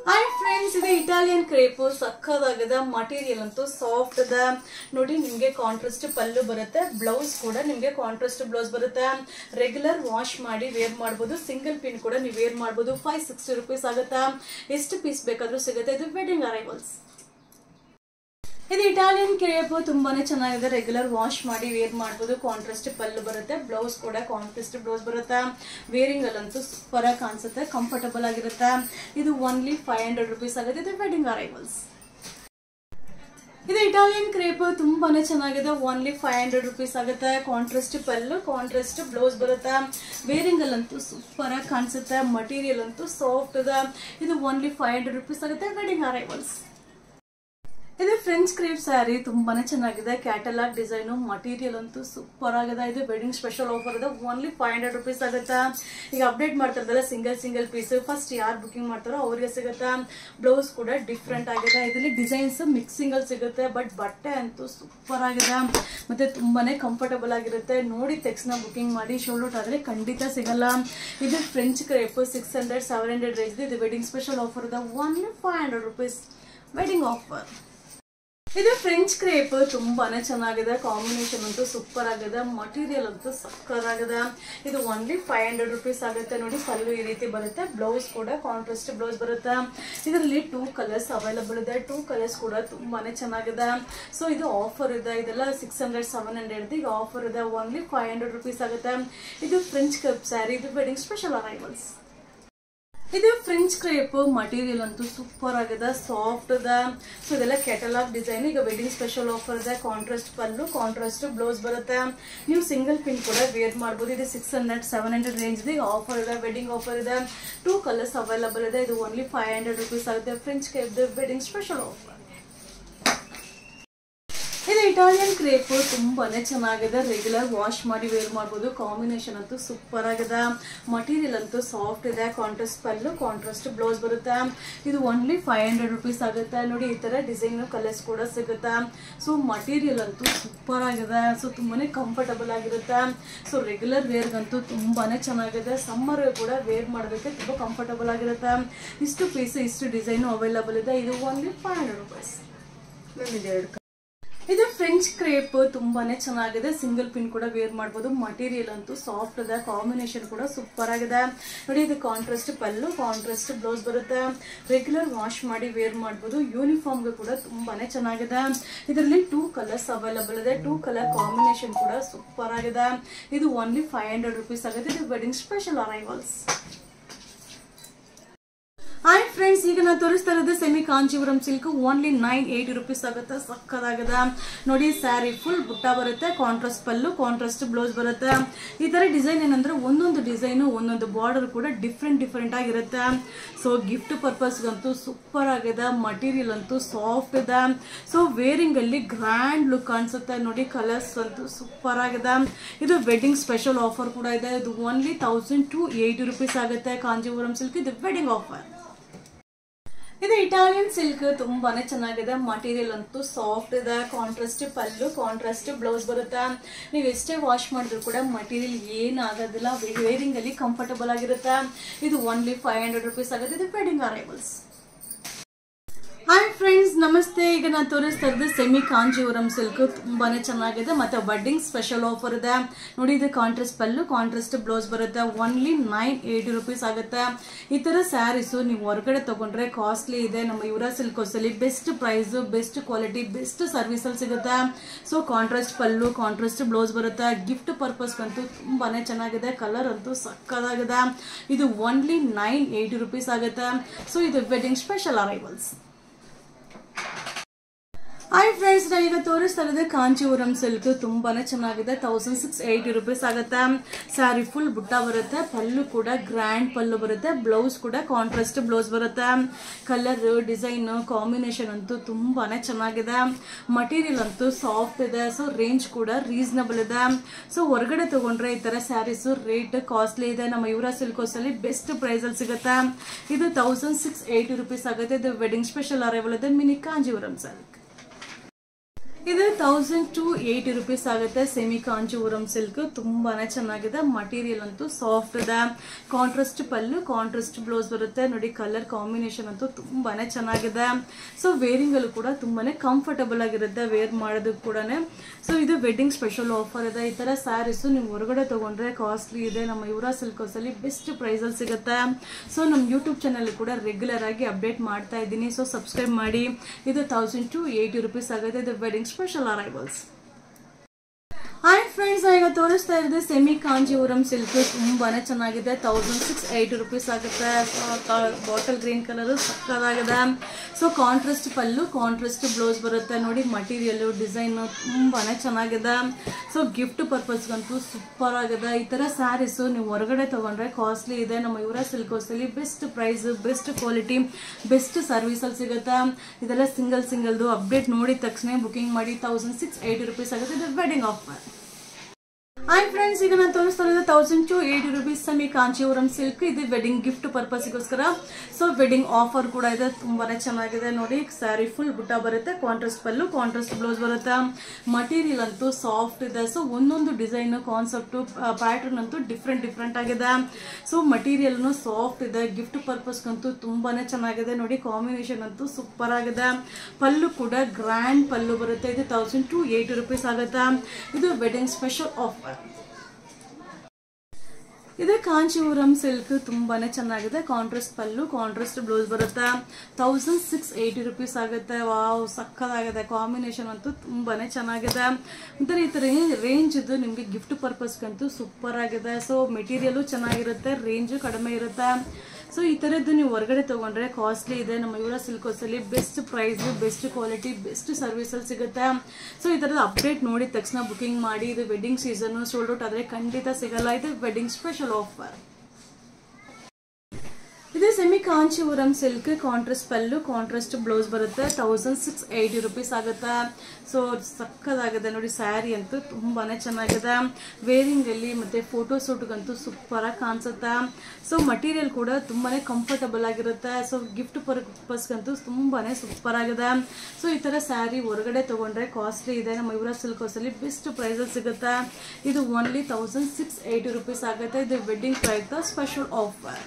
hi friends ಇದು Italian crepe ಸಕ್ಕದಾಗದ material ಅಂತೂ ಸಾಫ್ಟ್ ಅದ ನೋಡಿ ನಿಮಗೆ ಕಾಂಟ್ರಾಸ್ಟ್ ಪಲ್ಲು ಬರುತ್ತೆ ಬ್ಲೌಸ್ ಕೂಡ ನಿಮಗೆ ಕಾಂಟ್ರಾಸ್ಟ್ ಬ್ಲೌಸ್ ಬರುತ್ತೆ ರೆಗ್ಯುಲರ್ ವಾಶ್ ಮಾಡಿ ವೇರ್ ಮಾಡ್ಬೋದು ಸಿಂಗಲ್ ಪಿನ್ ಕೂಡ ನೀವು ವೇರ್ ಮಾಡ್ಬೋದು ಫೈವ್ ಸಿಕ್ಸ್ಟಿ ರುಪೀಸ್ ಆಗುತ್ತಾ ಎಷ್ಟು ಪೀಸ್ ಬೇಕಾದ್ರೂ ಸಿಗುತ್ತೆ ಇದು ವೆಡ್ಡಿಂಗ್ ಅರೈವಲ್ಸ್ ಇದು ಇಟಾಲಿಯನ್ ಕ್ರೇಪು ತುಂಬಾನೇ ಚೆನ್ನಾಗಿದೆ ರೆಗ್ಯುಲರ್ ವಾಶ್ ಮಾಡಿ ವೇರ್ ಮಾಡ್ಬೋದು ಕಾಂಟ್ರಾಸ್ಟ್ ಪಲ್ಲು ಬರುತ್ತೆ ಬ್ಲೌಸ್ ಕೂಡ ಕಾಂಟ್ರಾಸ್ಟ್ ಬ್ಲೌಸ್ ಬರುತ್ತೆ ವೇರಿಂಗ್ ಅಲ್ಲಂತೂ ಸೂಪರ್ ಆಗಿ ಕಾಣಿಸುತ್ತೆ ಕಂಫರ್ಟಬಲ್ ಆಗಿರುತ್ತೆ ಇದು ಓನ್ಲಿ ಫೈವ್ ಹಂಡ್ರೆಡ್ ರುಪೀಸ್ ಆಗುತ್ತೆ ಇದು ವೆಡ್ಡಿಂಗ್ ಅರೈವಲ್ಸ್ ಇದು ಇಟಾಲಿಯನ್ ಕ್ರೇಪ್ ತುಂಬಾನೇ ಚೆನ್ನಾಗಿದೆ ಓನ್ಲಿ ಫೈವ್ ಹಂಡ್ರೆಡ್ ರುಪೀಸ್ ಆಗುತ್ತೆ ಕಾಂಟ್ರಾಸ್ಟ್ ಪಲ್ಲು ಕಾಂಟ್ರಾಸ್ಟ್ ಬ್ಲೌಸ್ ಬರುತ್ತೆ ವೇರಿಂಗ್ ಅಲ್ಲಂತೂ ಸೂಪರ್ ಆಗಿ ಕಾಣಿಸುತ್ತೆ ಮಟೀರಿಯಲ್ ಅಂತೂ ಸಾಫ್ಟ್ ಇದೆ ಇದು ಓನ್ಲಿ ಫೈವ್ ಹಂಡ್ರೆಡ್ ರುಪೀಸ್ ಆಗುತ್ತೆ ವೆಡ್ಡಿಂಗ್ ಅರೈವಲ್ಸ್ ಇದು ಫ್ರೆಂಚ್ ಕ್ರೇಪ್ ಸ್ಯಾರಿ ತುಂಬಾನೇ ಚೆನ್ನಾಗಿದೆ ಕ್ಯಾಟಲಾಗ್ ಡಿಸೈನು ಮಟೀರಿಯಲ್ ಅಂತೂ ಸೂಪರ್ ಆಗಿದೆ ಇದು ವೆಡ್ಡಿಂಗ್ ಸ್ಪೆಷಲ್ ಆಫರ್ ಇದೆ ಓನ್ಲಿ ಫೈವ್ ಹಂಡ್ರೆಡ್ ರುಪೀಸ್ ಆಗುತ್ತೆ ಈಗ ಅಪ್ಡೇಟ್ ಮಾಡ್ತಿರ್ತಾರೆ ಸಿಂಗಲ್ ಸಿಂಗಲ್ ಪೀಸ್ ಫಸ್ಟ್ ಯಾರು ಬುಕಿಂಗ್ ಮಾಡ್ತಾರೋ ಅವ್ರಿಗೆ ಸಿಗುತ್ತೆ ಬ್ಲೌಸ್ ಕೂಡ ಡಿಫ್ರೆಂಟ್ ಆಗಿದೆ ಇದರಲ್ಲಿ ಡಿಸೈನ್ಸ್ ಮಿಕ್ಸಿಂಗ್ ಅಲ್ಲಿ ಸಿಗುತ್ತೆ ಬಟ್ ಬಟ್ಟೆ ಅಂತೂ ಸೂಪರ್ ಆಗಿದೆ ಮತ್ತೆ ತುಂಬಾನೇ ಕಂಫರ್ಟಬಲ್ ಆಗಿರುತ್ತೆ ನೋಡಿ ತಕ್ಷಣ ಬುಕಿಂಗ್ ಮಾಡಿ ಶೋಲ್ಡ್ ಆದ್ರೆ ಖಂಡಿತ ಸಿಗಲ್ಲ ಇದು French crepe six hundred seven hundred range ಇದು ವೆಡ್ಡಿಂಗ್ ಸ್ಪೆಷಲ್ ಆಫರ್ ಇದೆ only five hundred rupees wedding offer ಇದು ಫ್ರೆಂಚ್ ಕ್ರೇಪ್ ತುಂಬಾನೇ ಚೆನ್ನಾಗಿದೆ ಕಾಂಬಿನೇಷನ್ ಅಂತೂ ಸೂಪರ್ ಆಗಿದೆ ಮಟೀರಿಯಲ್ ಅಂತೂ ಸಕ್ಕರ್ ಆಗಿದೆ ಇದು ಓನ್ಲಿ ಫೈವ್ ಹಂಡ್ರೆಡ್ ರುಪೀಸ್ ಆಗುತ್ತೆ ನೋಡಿ ಪಲ್ಲು ಈ ರೀತಿ ಬರುತ್ತೆ ಬ್ಲೌಸ್ ಕೂಡ ಕಾಂಟ್ರಾಸ್ಟ್ ಬ್ಲೌಸ್ ಬರುತ್ತೆ ಇದರಲ್ಲಿ ಟೂ ಕಲರ್ಸ್ ಅವೈಲಬಲ್ ಇದೆ ಟೂ ಕಲರ್ಸ್ ಕೂಡ ತುಂಬಾನೇ ಚೆನ್ನಾಗಿದೆ ಸೊ ಇದು ಆಫರ್ ಇದೆ ಇದೆಲ್ಲ ಸಿಕ್ಸ್ ಹಂಡ್ರೆಡ್ ಸೆವೆನ್ ಹಂಡ್ರೆಡ್ ಈಗ ಆಫರ್ ಇದೆ ಓನ್ಲಿ ಫೈವ್ ಹಂಡ್ರೆಡ್ ರುಪೀಸ್ ಆಗುತ್ತೆ ಇದು ಫ್ರೆಂಚ್ ಕ್ರೇಪ್ ಸ್ಯಾರಿ ಇದು ವೆಡ್ಡಿಂಗ್ ಸ್ಪೆಷಲ್ ಅರೈವಲ್ಸ್ ಇದು ಫ್ರೆಂಚ್ ಕ್ರೇಪ್ ಮಟೀರಿಯಲ್ ಅಂತೂ ಸೂಪರ್ ಆಗಿದೆ ಸಾಫ್ಟ್ ಇದೆ ಸೊ ಇದೆಲ್ಲ ಕೆಟಲಾಗ್ ಡಿಸೈನ್ ಈಗ ವೆಡ್ಡಿಂಗ್ ಸ್ಪೆಷಲ್ ಆಫರ್ ಇದೆ ಕಾಂಟ್ರಾಸ್ಟ್ ಪಲ್ಲು ಕಾಂಟ್ರಾಸ್ಟ್ ಬ್ಲೌಸ್ ಬರುತ್ತೆ ನೀವು ಸಿಂಗಲ್ ಪಿನ್ ಕೂಡ ವೇರ್ ಮಾಡ್ಬೋದು ಇದು six hundred seven hundred range ಇದೆ ಆಫರ್ ಇದೆ ವೆಡ್ಡಿಂಗ್ ಆಫರ್ ಇದೆ ಟೂ ಕಲರ್ಸ್ ಅವೈಲಬಲ್ ಇದೆ ಇದು ಓನ್ಲಿ ಫೈವ್ ಹಂಡ್ರೆಡ್ ರುಪೀಸ್ ಆಗುತ್ತೆ French crepe wedding special offer ಇದು ಇಟಾಲಿಯನ್ ಕ್ರೇಪ್ ತುಂಬಾನೇ ಚೆನ್ನಾಗಿದೆ ರೆಗ್ಯುಲರ್ ವಾಶ್ ಮಾಡಿ ವೇರ್ ಮಾಡ್ಬೋದು ಕಾಂಬಿನೇಷನ್ ಅಂತೂ ಸೂಪರ್ ಆಗಿದೆ ಮಟೀರಿಯಲ್ ಅಂತೂ ಸಾಫ್ಟ್ ಇದೆ ಕಾಂಟ್ರಾಸ್ಟ್ ಪಲ್ಲು ಕಾಂಟ್ರಾಸ್ಟ್ ಬ್ಲೌಸ್ ಬರುತ್ತೆ ಇದು ಓನ್ಲಿ ಫೈವ್ ಹಂಡ್ರೆಡ್ ರುಪೀಸ್ ಆಗುತ್ತೆ ನೋಡಿ ಈ ತರ ಡಿಸೈನ್ ಕಲರ್ಸ್ ಕೂಡ ಸಿಗುತ್ತೆ ಸೊ ಮಟೀರಿಯಲ್ ಅಂತೂ ಸೂಪರ್ ಆಗಿದೆ ಸೊ ತುಂಬಾನೇ ಕಂಫರ್ಟಬಲ್ ಆಗಿರುತ್ತೆ ಸೊ ರೆಗ್ಯುಲರ್ ವೇರ್ಗಂತೂ ತುಂಬಾನೇ ಚೆನ್ನಾಗಿದೆ ಸಮ್ಮರ್ ಕೂಡ ವೇರ್ ಮಾಡೋದಕ್ಕೆ ತುಂಬಾ ಕಂಫರ್ಟಬಲ್ ಆಗಿರುತ್ತೆ ಇಷ್ಟು ಪೀಸ್ ಇಷ್ಟು ಡಿಸೈನು ಅವೈಲಬಲ್ ಇದೆ ಇದು ಓನ್ಲಿ ಫೈವ್ ಹಂಡ್ರೆಡ್ ರುಪೀಸ್ ಎರಡು ಇದು ಫ್ರೆಂಚ್ ಕ್ರೇಪ್ ತುಂಬಾನೇ ಚೆನ್ನಾಗಿದೆ ಸಿಂಗಲ್ ಪಿನ್ ಕೂಡ ವೇರ್ ಮಾಡ್ಬೋದು ಮಟೀರಿಯಲ್ ಅಂತೂ ಸಾಫ್ಟ್ ಇದೆ ಕಾಂಬಿನೇಷನ್ ಕೂಡ ಸೂಪರ್ ಆಗಿದೆ ನೋಡಿ ಇದು ಕಾಂಟ್ರಾಸ್ಟ್ ಪಲ್ಲು ಕಾಂಟ್ರಾಸ್ಟ್ ಬ್ಲೌಸ್ ಬರುತ್ತೆ ರೆಗ್ಯುಲರ್ ವಾಶ್ ಮಾಡಿ ವೇರ್ ಮಾಡ್ಬೋದು ಯೂನಿಫಾರ್ಮ್ಗೆ ಕೂಡ ತುಂಬಾನೇ ಚೆನ್ನಾಗಿದೆ ಇದರಲ್ಲಿ ಟೂ ಕಲರ್ಸ್ ಅವೈಲಬಲ್ ಇದೆ ಟೂ ಕಲರ್ ಕಾಂಬಿನೇಷನ್ ಕೂಡ ಸೂಪರ್ ಆಗಿದೆ ಇದು ಓನ್ಲಿ ಫೈವ್ ಹಂಡ್ರೆಡ್ ರುಪೀಸ್ ಆಗುತ್ತೆ ಇದು wedding special arrivals hi friends ಈಗ ನಾನು ತೋರಿಸ್ತಾ ಇರೋದು semi Kanchipuram silk only nine eighty rupees ಆಗುತ್ತೆ ಸಕ್ಕದಾಗದ ನೋಡಿ ಸ್ಯಾರಿ ಫುಲ್ ಬುಟ್ಟ ಬರುತ್ತೆ ಕಾಂಟ್ರಾಸ್ಟ್ ಪಲ್ಲು ಕಾಂಟ್ರಾಸ್ಟ್ ಬ್ಲೌಸ್ ಬರುತ್ತೆ ಈ ತರ ಡಿಸೈನ್ ಏನಂದ್ರೆ ಒಂದೊಂದು ಡಿಸೈನು ಒಂದೊಂದು ಬಾರ್ಡರ್ ಕೂಡ ಡಿಫ್ರೆಂಟ್ ಡಿಫ್ರೆಂಟ್ ಆಗಿರುತ್ತೆ ಸೊ ಗಿಫ್ಟ್ ಪರ್ಪಸ್ಗಂತೂ ಸೂಪರ್ ಆಗಿದೆ ಮಟೀರಿಯಲ್ ಅಂತೂ ಸಾಫ್ಟ್ ಇದೆ ಸೊ ವೇರಿಂಗ್ ಅಲ್ಲಿ ಗ್ರ್ಯಾಂಡ್ ಲುಕ್ ಕಾಣಿಸುತ್ತೆ ನೋಡಿ ಕಲರ್ಸ್ ಅಂತೂ ಸೂಪರ್ ಆಗಿದೆ ಇದು ವೆಡ್ಡಿಂಗ್ ಸ್ಪೆಷಲ್ ಆಫರ್ ಕೂಡ ಇದೆ ಇದು only thousand two eighty rupees ಆಗುತ್ತೆ ಕಾಂಜೀಪುರಂ ಸಿಲ್ಕ್ ಇದು ವೆಡ್ಡಿಂಗ್ ಆಫರ್ ಇದು ಇಟಾಲಿಯನ್ ಸಿಲ್ಕ್ ತುಂಬಾನೇ ಚೆನ್ನಾಗಿದೆ ಮಟೀರಿಯಲ್ ಅಂತೂ ಸಾಫ್ಟ್ ಇದೆ ಕಾಂಟ್ರಾಸ್ಟ್ ಪಲ್ಲು ಕಾಂಟ್ರಾಸ್ಟ್ ಬ್ಲೌಸ್ ಬರುತ್ತೆ ನೀವು ಎಷ್ಟೇ ವಾಶ್ ಮಾಡಿದ್ರು ಕೂಡ ಮಟೀರಿಯಲ್ ಏನಾಗೋದಿಲ್ಲ ವೇರಿಂಗ್ ಅಲ್ಲಿ ಕಂಫರ್ಟಬಲ್ ಆಗಿರುತ್ತೆ ಇದು ಓನ್ಲಿ ಫೈವ್ ಹಂಡ್ರೆಡ್ ರುಪೀಸ್ ಆಗುತ್ತೆ ಇದು ವೆಡ್ಡಿಂಗ್ ಅರೈವಲ್ಸ್ ಹಾಯ್ ಫ್ರೆಂಡ್ಸ್ ನಮಸ್ತೆ ಈಗ ನಾನು ತೋರಿಸ್ತಾ ಇರೋದು ಸೆಮಿ ಕಾಂಜೀವರಂ ಸಿಲ್ಕ್ ತುಂಬಾನೇ ಚೆನ್ನಾಗಿದೆ ಮತ್ತೆ ವೆಡ್ಡಿಂಗ್ ಸ್ಪೆಷಲ್ ಆಫರ್ ಇದೆ ನೋಡಿ ಇದು ಕಾಂಟ್ರಾಸ್ಟ್ ಪಲ್ಲು ಕಾಂಟ್ರಾಸ್ಟ್ ಬ್ಲೌಸ್ ಬರುತ್ತೆ ಓನ್ಲಿ ನೈನ್ ಏಯ್ಟಿ ರುಪೀಸ್ ಆಗುತ್ತೆ ಈ ತರ ಸ್ಯಾರೀಸು ನೀವು ಹೊರಗಡೆ ತಗೊಂಡ್ರೆ ಕಾಸ್ಟ್ಲಿ ಇದೆ ನಮ್ಮ ಯುವರಾ ಸಿಲ್ಕ್ ಹೌಸಲ್ಲಿ best price best quality best service ಅಲ್ಲಿ ಸಿಗುತ್ತೆ so contrast pallu contrast blouse ಬರುತ್ತೆ ಗಿಫ್ಟ್ ಪರ್ಪಸ್ಗಂತೂ ತುಂಬಾನೇ ಚೆನ್ನಾಗಿದೆ ಕಲರ್ ಅಂತೂ ಸಕ್ಕದಾಗಿದೆ ಇದು ಓನ್ಲಿ ನೈನ್ ಏಯ್ಟಿ ರುಪೀಸ್ ಆಗುತ್ತೆ ಸೊ ಇದು wedding special arrivals hi friends ನಾನು ಈಗ ತೋರಿಸ್ತಾ ಇರೋದು ಕಾಂಚೀಪುರಂ ಸಿಲ್ಕ್ ತುಂಬಾನೇ ಚೆನ್ನಾಗಿದೆ ತೌಸಂಡ್ ಸಿಕ್ಸ್ ಏಯ್ಟಿ ರುಪೀಸ್ ಆಗುತ್ತೆ ಸ್ಯಾರಿ ಫುಲ್ ಬುಟ್ಟ ಬರುತ್ತೆ ಪಲ್ಲು ಕೂಡ ಗ್ರ್ಯಾಂಡ್ ಪಲ್ಲು ಬರುತ್ತೆ ಬ್ಲೌಸ್ ಕೂಡ ಕಾಂಟ್ರಾಸ್ಟ್ ಬ್ಲೌಸ್ ಬರುತ್ತೆ ಕಲರ್ ಡಿಸೈನ್ ಕಾಂಬಿನೇಷನ್ ಅಂತೂ ತುಂಬಾನೇ ಚೆನ್ನಾಗಿದೆ ಮಟೀರಿಯಲ್ ಅಂತೂ ಸಾಫ್ಟ್ ಇದೆ ಸೊ ರೇಂಜ್ ಕೂಡ ರೀಸನಬಲ್ ಇದೆ ಸೊ ಹೊರಗಡೆ ತಗೊಂಡ್ರೆ ಈ ತರ ಸ್ಯಾರೀಸ್ ರೇಟ್ ಕಾಸ್ಟ್ಲಿ ಇದೆ ನಮ್ಮ ಯುವರಾ ಸಿಲ್ಕೋಸ್ ಅಲ್ಲಿ ಬೆಸ್ಟ್ ಪ್ರೈಸ್ ಅಲ್ಲಿ ಸಿಗುತ್ತೆ ಇದು ತೌಸಂಡ್ ಸಿಕ್ಸ್ ಏಯ್ಟಿ ರುಪೀಸ್ ಆಗುತ್ತೆ ಇದು ವೆಡ್ಡಿಂಗ್ ಸ್ಪೆಷಲ್ ಅರೈವಲ್ ಇದೆ ಮಿನಿ ಕಾಂಜೀವರಂ ಸಿಲ್ಕ್ ಇದು ತೌಸಂಡ್ ಟು ಏಯ್ಟಿ ರುಪೀಸ್ ಆಗುತ್ತೆ ಸೆಮಿ ಕಾಂಚೀಪುರಂ ಸಿಲ್ಕ್ ತುಂಬಾನೇ ಚೆನ್ನಾಗಿದೆ ಮಟೀರಿಯಲ್ ಅಂತೂ ಸಾಫ್ಟ್ ಇದೆ ಕಾಂಟ್ರಾಸ್ಟ್ ಪಲ್ಲು ಕಾಂಟ್ರಾಸ್ಟ್ ಬ್ಲೌಸ್ ಬರುತ್ತೆ ನೋಡಿ ಕಲರ್ ಕಾಂಬಿನೇಷನ್ ಅಂತೂ ತುಂಬಾನೇ ಚೆನ್ನಾಗಿದೆ ಸೊ ವೇರಿಂಗ್ ಅಲ್ಲೂ ಕೂಡ ತುಂಬಾನೇ ಕಂಫರ್ಟಬಲ್ ಆಗಿರುತ್ತೆ ವೇರ್ ಮಾಡೋದಕ್ಕೆ ಕೂಡ ಸೊ ಇದು ವೆಡ್ಡಿಂಗ್ ಸ್ಪೆಷಲ್ ಆಫರ್ ಇದೆ ಈ ತರ ಸ್ಯಾರೀಸ್ ನೀವು ಹೊರಗಡೆ ತಗೊಂಡ್ರೆ ಕಾಸ್ಟ್ಲಿ ಇದೆ ನಮ್ಮ ಯುವರಾ ಸಿಲ್ಕ್ ಅಲ್ಲಿ ಬೆಸ್ಟ್ ಪ್ರೈಸಲ್ಲಿ ಸಿಗುತ್ತೆ ಸೊ ನಮ್ಮ ಯೂಟ್ಯೂಬ್ ಚಾನಲ್ ಕೂಡ ರೆಗ್ಯುಲರ್ ಆಗಿ ಅಪ್ಡೇಟ್ ಮಾಡ್ತಾ ಇದ್ದೀನಿ ಸೊ ಸಬ್ಸ್ಕ್ರೈಬ್ ಮಾಡಿ ಇದು ತೌಸಂಡ್ ಟು ಏಯ್ಟಿ ರುಪೀಸ್ ಆಗುತ್ತೆ ಇದು wedding special arrivals hi friends ಈಗ ತೋರಿಸ್ತಾ ಇರೋದು ಸೆಮಿ ಕಾಂಜೀವರಂ ಸಿಲ್ಕ್ ತುಂಬಾನೇ ಚೆನ್ನಾಗಿದೆ ತೌಸಂಡ್ ಸಿಕ್ಸ್ ಏಯ್ಟಿ ರುಪೀಸ್ ಆಗುತ್ತೆ ಬಾಟಲ್ ಗ್ರೀನ್ ಕಲರ್ ಸಕ್ಕದಾಗಿದೆ so contrast pallu contrast blouse ಬರುತ್ತೆ ನೋಡಿ ಮಟೀರಿಯಲ್ ಡಿಸೈನ್ ತುಂಬಾನೇ ಚೆನ್ನಾಗಿದೆ ಸೊ ಗಿಫ್ಟ್ ಪರ್ಪಸ್ಗಂತೂ ಸೂಪರ್ ಆಗಿದೆ ಈ ತರ ಸ್ಯಾರೀಸ್ ನೀವು ಹೊರಗಡೆ ತಗೊಂಡ್ರೆ ಕಾಸ್ಟ್ಲಿ ಇದೆ ನಮ್ಮ ಇವರ ಸಿಲ್ಕ್ ಅಲ್ಲಿ best price best quality best service ಅಲ್ಲಿ ಸಿಗುತ್ತೆ ಇದೆಲ್ಲ ಸಿಂಗಲ್ ಸಿಂಗಲ್ದು ಅಪ್ಡೇಟ್ ನೋಡಿದ ತಕ್ಷಣ ಬುಕಿಂಗ್ ಮಾಡಿ ತೌಸಂಡ್ ಸಿಕ್ಸ್ ಏಯ್ಟಿ ರುಪೀಸ್ ಆಗುತ್ತೆ ಇದು ವೆಡ್ಡಿಂಗ್ ಆಫರ್ ಹಾಯ್ ಫ್ರೆಂಡ್ಸ್ ಈಗ ನಾನು ತೋರಿಸ್ತಾ ಇರೋದು thousand two eighty rupees semi Kanchipuram silk ಇದು ವೆಡ್ಡಿಂಗ್ ಗಿಫ್ಟ್ ಪರ್ಪಸ್ಗೋಸ್ಕರ ಸೊ ವೆಡ್ಡಿಂಗ್ ಆಫರ್ ಕೂಡ ಇದೆ ತುಂಬಾನೇ ಚೆನ್ನಾಗಿದೆ ನೋಡಿ ಸ್ಯಾರಿ ಫುಲ್ ಬುಟ್ಟ ಬರುತ್ತೆ ಕಾಂಟ್ರಾಸ್ಟ್ ಪಲ್ಲು ಕಾಂಟ್ರಾಸ್ಟ್ ಬ್ಲೌಸ್ ಬರುತ್ತೆ ಮಟೀರಿಯಲ್ ಅಂತೂ ಸಾಫ್ಟ್ ಇದೆ ಸೊ ಒಂದೊಂದು ಡಿಸೈನ್ ಕಾನ್ಸೆಪ್ಟು ಪ್ಯಾಟರ್ನ್ ಅಂತೂ ಡಿಫ್ರೆಂಟ್ ಡಿಫ್ರೆಂಟ್ ಆಗಿದೆ ಸೊ ಮಟೀರಿಯಲ್ನು ಸಾಫ್ಟ್ ಇದೆ ಗಿಫ್ಟ್ ಪರ್ಪಸ್ಗಂತೂ ತುಂಬಾನೇ ಚೆನ್ನಾಗಿದೆ ನೋಡಿ ಕಾಂಬಿನೇಷನ್ ಅಂತೂ ಸೂಪರ್ ಆಗಿದೆ ಪಲ್ಲು ಕೂಡ ಗ್ರ್ಯಾಂಡ್ ಪಲ್ಲು ಬರುತ್ತೆ ಇದು ತೌಸಂಡ್ ಟು ಏಯ್ಟಿ ರುಪೀಸ್ ಆಗುತ್ತೆ ಇದು ವೆಡ್ಡಿಂಗ್ ಸ್ಪೆಷಲ್ ಆಫರ್ ಇದು ಕಾಂಚೀಪುರಂ ಸಿಲ್ಕ್ ತುಂಬಾನೇ ಚೆನ್ನಾಗಿದೆ ಕಾಂಟ್ರಾಸ್ಟ್ ಪಲ್ಲು ಕಾಂಟ್ರಾಸ್ಟ್ ಬ್ಲೌಸ್ ಬರುತ್ತೆ ತೌಸಂಡ್ ಸಿಕ್ಸ್ ಏಯ್ಟಿ ರುಪೀಸ್ ಆಗುತ್ತೆ ವಾವ್ ಸಕ್ಕದಾಗಿದೆ ಕಾಂಬಿನೇಷನ್ ಅಂತೂ ತುಂಬಾನೇ ಚೆನ್ನಾಗಿದೆ ಒಂಥರ ಈ ಥರ ರೇಂಜ್ ಇದು ನಿಮಗೆ ಗಿಫ್ಟ್ ಪರ್ಪಸ್ಗಂತೂ ಸೂಪರ್ ಆಗಿದೆ ಸೊ ಮೆಟೀರಿಯಲು ಚೆನ್ನಾಗಿರುತ್ತೆ ರೇಂಜು ಕಡಿಮೆ ಇರುತ್ತೆ ಸೊ ಈ ಥರದ್ದು ನೀವು ಹೊರಗಡೆ ತೊಗೊಂಡ್ರೆ ಕಾಸ್ಟ್ಲಿ ಇದೆ ನಮ್ಮ ಇವರ ಸಿಲ್ಕೋಸಲ್ಲಿ best price best quality best ಸರ್ವಿಸಲ್ಲಿ ಸಿಗುತ್ತೆ ಸೊ ಈ ಥರದ ಅಪ್ಡೇಟ್ ನೋಡಿದ ತಕ್ಷಣ ಬುಕಿಂಗ್ ಮಾಡಿ ಇದು ವೆಡ್ಡಿಂಗ್ ಸೀಸನ್ ಸೋಲ್ಡ್ ಔಟ್ ಆದರೆ ಖಂಡಿತ ಸಿಗಲ್ಲ ಇದು ವೆಡ್ಡಿಂಗ್ ಸ್ಪೆಷಲ್ ಆಫರ್ ಇದು semi Kanchipuram silk contrast pallu contrast blouse ಬರುತ್ತೆ ತೌಸಂಡ್ ಸಿಕ್ಸ್ ಏಯ್ಟಿ ರುಪೀಸ್ ಆಗುತ್ತೆ ಸೊ ಸಕ್ಕದಾಗಿದೆ ನೋಡಿ ಸ್ಯಾರಿ ಅಂತೂ ತುಂಬಾನೇ ಚೆನ್ನಾಗಿದೆ ವೇರಿಂಗ್ ಅಲ್ಲಿ ಮತ್ತೆ ಫೋಟೋ ಶೂಟ್ಗಂತೂ ಸೂಪರ್ ಆಗಿ ಕಾಣಿಸುತ್ತೆ ಸೊ ಮಟೀರಿಯಲ್ ಕೂಡ ತುಂಬಾನೇ ಕಂಫರ್ಟಬಲ್ ಆಗಿರುತ್ತೆ ಸೊ ಗಿಫ್ಟ್ ಪರ್ಪಸ್ಗಂತೂ ತುಂಬಾನೇ ಸೂಪರ್ ಆಗಿದೆ ಸೊ ಈ ತರ ಸ್ಯಾರಿ ಹೊರಗಡೆ ತಗೊಂಡ್ರೆ ಕಾಸ್ಟ್ಲಿ ಇದೆ ನಮ್ಮ ಇವರ ಸಿಲ್ಕೋಸಲ್ಲಿ ಬೆಸ್ಟ್ ಪ್ರೈಸಲ್ಲಿ ಸಿಗುತ್ತೆ ಇದು only thousand six eighty rupees ಆಗುತ್ತೆ ಇದು ವೆಡ್ಡಿಂಗ್ ಪ್ರಯುಕ್ತ ಸ್ಪೆಷಲ್ ಆಫರ್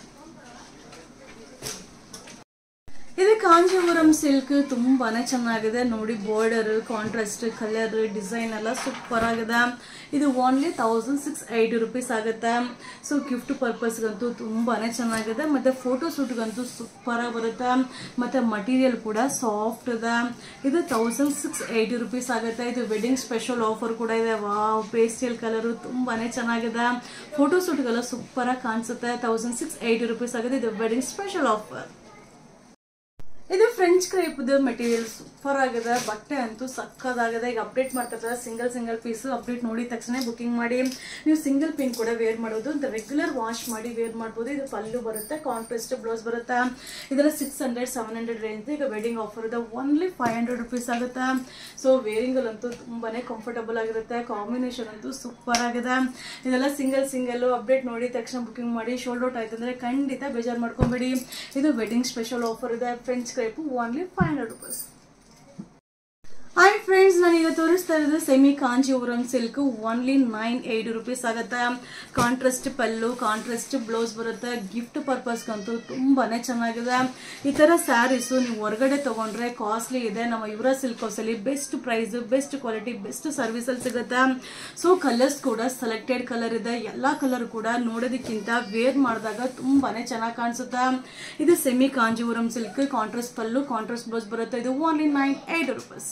ಇದು ಕಾಂಜೀಪುರಂ ಸಿಲ್ಕ್ ತುಂಬಾನೇ ಚೆನ್ನಾಗಿದೆ ನೋಡಿ ಬಾರ್ಡರ್ ಕಾಂಟ್ರಾಸ್ಟ್ ಕಲರ್ ಡಿಸೈನ್ ಎಲ್ಲ ಸೂಪರ್ ಆಗಿದೆ ಇದು only thousand six eighty rupees ಆಗುತ್ತೆ ಸೊ ಗಿಫ್ಟ್ ಪರ್ಪಸ್ಗಂತೂ ತುಂಬಾನೇ ಚೆನ್ನಾಗಿದೆ ಮತ್ತೆ ಫೋಟೋ ಶೂಟ್ಗಂತೂ ಸೂಪರ್ ಆಗಿ ಬರುತ್ತೆ ಮತ್ತೆ ಮಟೀರಿಯಲ್ ಕೂಡ ಸಾಫ್ಟ್ ಇದೆ ಇದು ತೌಸಂಡ್ ಸಿಕ್ಸ್ ಏಯ್ಟಿ ರುಪೀಸ್ ಆಗುತ್ತೆ ಇದು ವೆಡ್ಡಿಂಗ್ ಸ್ಪೆಷಲ್ ಆಫರ್ ಕೂಡ ಇದೆ ವಾವ್ ಪೇಸ್ಟಲ್ ಕಲರ್ ತುಂಬಾನೇ ಚೆನ್ನಾಗಿದೆ ಫೋಟೋ ಶೂಟ್ಗೆಲ್ಲ ಸೂಪರ್ ಆಗಿ ಕಾಣಿಸುತ್ತೆ ತೌಸಂಡ್ ಸಿಕ್ಸ್ ಏಯ್ಟಿ ರುಪೀಸ್ ಆಗುತ್ತೆ ಇದು ವೆಡ್ಡಿಂಗ್ ಸ್ಪೆಷಲ್ ಆಫರ್ ಇದು ಫ್ರೆಂಚ್ ಕ್ರೇಪ್ದು ಮೆಟೀರಿಯಲ್ ಸೂಪರ್ ಆಗಿದೆ ಬಟ್ಟೆ ಅಂತೂ ಸಕ್ಕದಾಗಿದೆ ಈಗ ಅಪ್ಡೇಟ್ ಮಾಡ್ತಾ ಸಿಂಗಲ್ ಸಿಂಗಲ್ ಪೀಸ್ ಅಪ್ಡೇಟ್ ನೋಡಿದ ತಕ್ಷಣ ಬುಕಿಂಗ್ ಮಾಡಿ ನೀವು ಸಿಂಗಲ್ ಪಿನ್ ಕೂಡ ವೇರ್ ಮಾಡೋದು ಅಂತ ರೆಗ್ಯುಲರ್ ವಾಶ್ ಮಾಡಿ ವೇರ್ ಮಾಡ್ಬೋದು ಇದು ಪಲ್ಲು ಬರುತ್ತೆ ಕಾಂಟ್ರಾಸ್ಟ್ ಬ್ಲೌಸ್ ಬರುತ್ತೆ ಇದರ six hundred seven hundred range ಈಗ ವೆಡ್ಡಿಂಗ್ ಆಫರ್ ಇದೆ ಓನ್ಲಿ ಫೈವ್ ಹಂಡ್ರೆಡ್ ರುಪೀಸ್ ಆಗುತ್ತೆ ಸೊ ವೇರಿಂಗ್ ಅಂತೂ ತುಂಬಾನೇ ಕಂಫರ್ಟಬಲ್ ಆಗಿರುತ್ತೆ ಕಾಂಬಿನೇಷನ್ ಅಂತೂ ಸೂಪರ್ ಆಗಿದೆ ಇದೆಲ್ಲ ಸಿಂಗಲ್ ಸಿಂಗಲ್ ಅಪ್ಡೇಟ್ ನೋಡಿದ ತಕ್ಷಣ ಬುಕಿಂಗ್ ಮಾಡಿ ಶೋಲ್ಡ್ ಔಟ್ ಆಯ್ತು ಅಂದ್ರೆ ಖಂಡಿತ ಬೇಜಾರು ಮಾಡ್ಕೊಂಬೇಡಿ ಇದು ವೆಡ್ಡಿಂಗ್ ಸ್ಪೆಷಲ್ ಆಫರ್ ಇದೆ French crepe only five hundred rupees hi friends ನಾನೀಗ ತೋರಿಸ್ತಾ ಇರೋದು semi Kanchipuram silk only nine eighty rupees ಆಗುತ್ತೆ ಕಾಂಟ್ರಾಸ್ಟ್ ಪಲ್ಲು ಕಾಂಟ್ರಾಸ್ಟ್ ಬ್ಲೌಸ್ ಬರುತ್ತೆ ಗಿಫ್ಟ್ ಪರ್ಪಸ್ಗಂತೂ ತುಂಬಾನೇ ಚೆನ್ನಾಗಿದೆ ಈ ತರ ಸ್ಯಾರೀಸು ನೀವು ಹೊರಗಡೆ ತಗೊಂಡ್ರೆ ಕಾಸ್ಟ್ಲಿ ಇದೆ ನಮ್ಮ ಯುವರ ಸಿಲ್ಕ್ ಹೌಸಲ್ಲಿ best price best quality best ಸರ್ವಿಸಲ್ಲಿ ಸಿಗುತ್ತೆ ಸೊ ಕಲರ್ಸ್ ಕೂಡ ಸೆಲೆಕ್ಟೆಡ್ ಕಲರ್ ಇದೆ ಎಲ್ಲಾ ಕಲರ್ ಕೂಡ ನೋಡೋದಕ್ಕಿಂತ ವೇರ್ ಮಾಡಿದಾಗ ತುಂಬಾನೇ ಚೆನ್ನಾಗಿ ಕಾಣಿಸುತ್ತೆ ಇದು semi Kanchipuram silk contrast pallu contrast blouse ಬರುತ್ತೆ ಇದು ಓನ್ಲಿ ನೈನ್ ಏಯ್ಟ್ ರುಪೀಸ್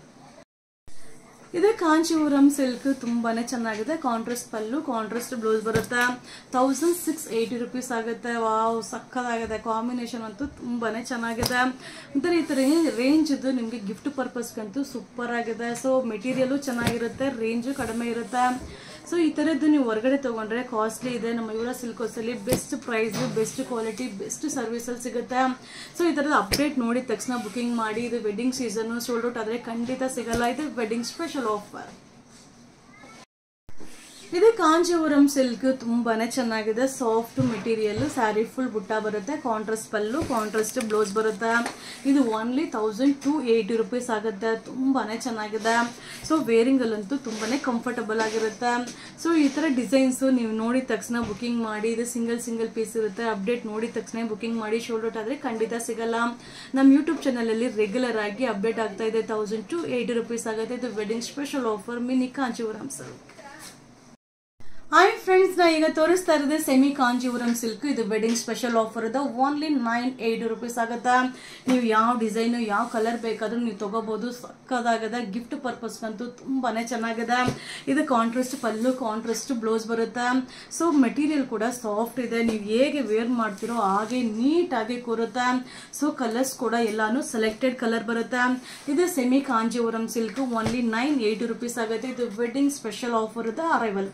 ಇದು ಕಾಂಚೀಪುರಂ ಸಿಲ್ಕ್ ತುಂಬಾನೇ ಚೆನ್ನಾಗಿದೆ ಕಾಂಟ್ರಾಸ್ಟ್ ಪಲ್ಲು ಕಾಂಟ್ರಾಸ್ಟ್ ಬ್ಲೌಸ್ ಬರುತ್ತೆ ತೌಸಂಡ್ ಸಿಕ್ಸ್ ಏಯ್ಟಿ ರುಪೀಸ್ ಆಗುತ್ತೆ ವಾವ್ ಸಕ್ಕದಾಗಿದೆ ಕಾಂಬಿನೇಷನ್ ಅಂತೂ ತುಂಬಾನೇ ಚೆನ್ನಾಗಿದೆ ಒಂಥರ ಈ ಥರ ರೇಂಜ್ ಇದು ನಿಮಗೆ ಗಿಫ್ಟ್ ಪರ್ಪಸ್ಗಂತೂ ಸೂಪರ್ ಆಗಿದೆ ಸೊ ಮೆಟೀರಿಯಲು ಚೆನ್ನಾಗಿರುತ್ತೆ ರೇಂಜು ಕಡಿಮೆ ಇರುತ್ತೆ ಸೊ ಈ ಥರದ್ದು ನೀವು ಹೊರಗಡೆ ತೊಗೊಂಡ್ರೆ ಕಾಸ್ಟ್ಲಿ ಇದೆ ನಮ್ಮ ಇವರ ಸಿಲ್ಕೋಸಲ್ಲಿ best price best quality best ಸರ್ವಿಸಲ್ಲಿ ಸಿಗುತ್ತೆ ಸೊ ಈ ಥರದ ಅಪ್ಡೇಟ್ ನೋಡಿದ ತಕ್ಷಣ ಬುಕಿಂಗ್ ಮಾಡಿ ಇದು ವೆಡ್ಡಿಂಗ್ ಸೀಸನ್ ಸೋಲ್ಡ್ ಔಟ್ ಆದರೆ ಖಂಡಿತ ಸಿಗಲ್ಲ ಇದು ವೆಡ್ಡಿಂಗ್ ಸ್ಪೆಷಲ್ ಆಫರ್ ಇದು ಕಾಂಜೀವರಂ ಸಿಲ್ಕ್ ತುಂಬಾನೇ ಚೆನ್ನಾಗಿದೆ ಸಾಫ್ಟ್ ಮೆಟೀರಿಯಲ್ ಸ್ಯಾರಿ ಫುಲ್ ಬುಟ್ಟ ಬರುತ್ತೆ ಕಾಂಟ್ರಾಸ್ಟ್ ಪಲ್ಲು ಕಾಂಟ್ರಾಸ್ಟ್ ಬ್ಲೌಸ್ ಬರುತ್ತೆ ಇದು only thousand two eighty rupees ಆಗುತ್ತೆ ತುಂಬಾನೇ ಚೆನ್ನಾಗಿದೆ ಸೊ ವೇರಿಂಗಲ್ಲಂತೂ ತುಂಬಾನೇ ಕಂಫರ್ಟಬಲ್ ಆಗಿರುತ್ತೆ ಸೊ ಈ ಥರ ಡಿಸೈನ್ಸು ನೀವು ನೋಡಿದ ತಕ್ಷಣ ಬುಕಿಂಗ್ ಮಾಡಿ ಇದು ಸಿಂಗಲ್ ಸಿಂಗಲ್ ಪೀಸ್ ಇರುತ್ತೆ ಅಪ್ಡೇಟ್ ನೋಡಿದ ತಕ್ಷಣ ಬುಕಿಂಗ್ ಮಾಡಿ ಶೋಲ್ಡ್ ಆದರೆ ಖಂಡಿತ ಸಿಗಲ್ಲ ನಮ್ಮ ಯೂಟ್ಯೂಬ್ ಚಾನಲಲ್ಲಿ ರೆಗ್ಯುಲರ್ ಆಗಿ ಅಪ್ಡೇಟ್ ಆಗ್ತಾ ಇದೆ ತೌಸಂಡ್ ಟು ಏಯ್ಟಿ ರುಪೀಸ್ ಆಗುತ್ತೆ ಇದು wedding special offer mini Kanjeevaram ಸರ್ ಹಾಯ್ ಫ್ರೆಂಡ್ಸ್ ನಾ ಈಗ ತೋರಿಸ್ತಾ ಇರೋದು ಸೆಮಿ ಕಾಂಜೀವರಂ ಸಿಲ್ಕ್ ಇದು ವೆಡ್ಡಿಂಗ್ ಸ್ಪೆಷಲ್ ಆಫರ್ ಇದೆ ಓನ್ಲಿ ನೈನ್ ಏಯ್ಟಿ ರುಪೀಸ್ ಆಗುತ್ತೆ ನೀವು ಯಾವ ಡಿಸೈನು ಯಾವ ಕಲರ್ ಬೇಕಾದ್ರೂ ನೀವು ತಗೋಬಹುದು ಸಕ್ಕದಾಗದ ಗಿಫ್ಟ್ ಪರ್ಪಸ್ಗಂತೂ ತುಂಬಾನೇ ಚೆನ್ನಾಗಿದೆ ಇದು ಕಾಂಟ್ರಾಸ್ಟ್ ಪಲ್ಲು ಕಾಂಟ್ರಾಸ್ಟ್ ಬ್ಲೌಸ್ ಬರುತ್ತೆ ಸೊ ಮೆಟೀರಿಯಲ್ ಕೂಡ ಸಾಫ್ಟ್ ಇದೆ ನೀವು ಹೇಗೆ ವೇರ್ ಮಾಡ್ತೀರೋ ಹಾಗೆ ನೀಟಾಗಿ ಕೂರುತ್ತೆ ಸೊ ಕಲರ್ಸ್ ಕೂಡ ಎಲ್ಲಾನು ಸೆಲೆಕ್ಟೆಡ್ ಕಲರ್ ಬರುತ್ತೆ ಇದು semi Kanjeevaram silk only nine eighty rupees ಆಗುತ್ತೆ ಇದು ವೆಡ್ಡಿಂಗ್ ಸ್ಪೆಷಲ್ ಆಫರ್ ಇದೆ ಅರೈವಲ್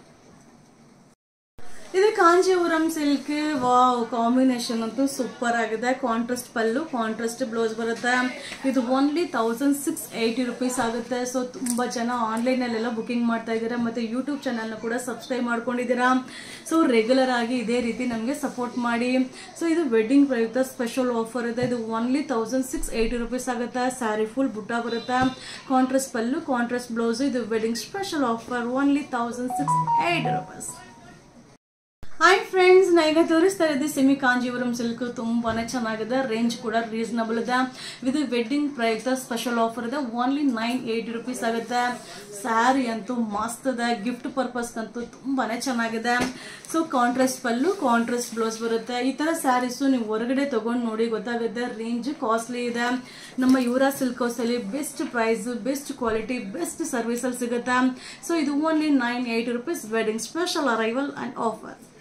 ಇದು ಕಾಂಜೀವರಂ ಸಿಲ್ಕ್ ವಾವ್ ಕಾಂಬಿನೇಷನ್ ಅಂತೂ ಸೂಪರ್ ಆಗಿದೆ ಕಾಂಟ್ರಾಸ್ಟ್ ಪಲ್ಲು ಕಾಂಟ್ರಾಸ್ಟ್ ಬ್ಲೌಸ್ ಬರುತ್ತೆ ಇದು only thousand six eighty rupees ಆಗುತ್ತೆ ಸೊ ತುಂಬ ಜನ ಆನ್ಲೈನಲ್ಲೆಲ್ಲ ಬುಕಿಂಗ್ ಮಾಡ್ತಾ ಇದ್ದೀರಾ ಮತ್ತು ಯೂಟ್ಯೂಬ್ ಚಾನಲ್ನ ಕೂಡ ಸಬ್ಸ್ಕ್ರೈಬ್ ಮಾಡ್ಕೊಂಡಿದ್ದೀರಾ ಸೊ ರೆಗ್ಯುಲರ್ ಆಗಿ ಇದೇ ರೀತಿ ನಮಗೆ ಸಪೋರ್ಟ್ ಮಾಡಿ ಸೊ ಇದು ವೆಡ್ಡಿಂಗ್ ಪ್ರಯುಕ್ತ ಸ್ಪೆಷಲ್ ಆಫರ್ ಇದೆ ಇದು only thousand six eighty rupees ಆಗುತ್ತೆ ಸ್ಯಾರಿ ಫುಲ್ ಬುಟ್ಟ ಬರುತ್ತೆ ಕಾಂಟ್ರಾಸ್ಟ್ ಪಲ್ಲು ಕಾಂಟ್ರಾಸ್ಟ್ ಬ್ಲೌಸ್ ಇದು wedding special offer only thousand six eighty rupees hi friends ನಾ ಈಗ ತೋರಿಸ್ತಾ ಇದ್ದೆ ಸೆಮಿ ಕಾಂಜೀವರಂ ಸಿಲ್ಕ್ ತುಂಬಾನೇ ಚೆನ್ನಾಗಿದೆ ರೇಂಜ್ ಕೂಡ ರೀಸನಬಲ್ ಇದೆ ಇದು ವೆಡ್ಡಿಂಗ್ ಪ್ರಯುಕ್ತ ಸ್ಪೆಷಲ್ ಆಫರ್ ಇದೆ ಓನ್ಲಿ ನೈನ್ ಏಯ್ಟಿ ರುಪೀಸ್ ಆಗುತ್ತೆ ಸ್ಯಾರಿ ಅಂತೂ ಮಸ್ತ್ ಇದೆ ಗಿಫ್ಟ್ ಪರ್ಪಸ್ ಅಂತೂ ತುಂಬಾನೇ ಚೆನ್ನಾಗಿದೆ so contrast pallu contrast blouse ಬರುತ್ತೆ ಈ ತರ ಸ್ಯಾರೀಸು ನೀವು ಹೊರಗಡೆ ತಗೊಂಡು ನೋಡಿ ಗೊತ್ತಾಗುತ್ತೆ ರೇಂಜ್ ಕಾಸ್ಟ್ಲಿ ಇದೆ ನಮ್ಮ ಯುವರಾ ಸಿಲ್ಕ್ ಹೌಸ್ ಅಲ್ಲಿ best price best quality best service ಅಲ್ಲಿ ಸಿಗುತ್ತೆ ಸೊ ಇದು only nine eighty rupees wedding special arrival and offer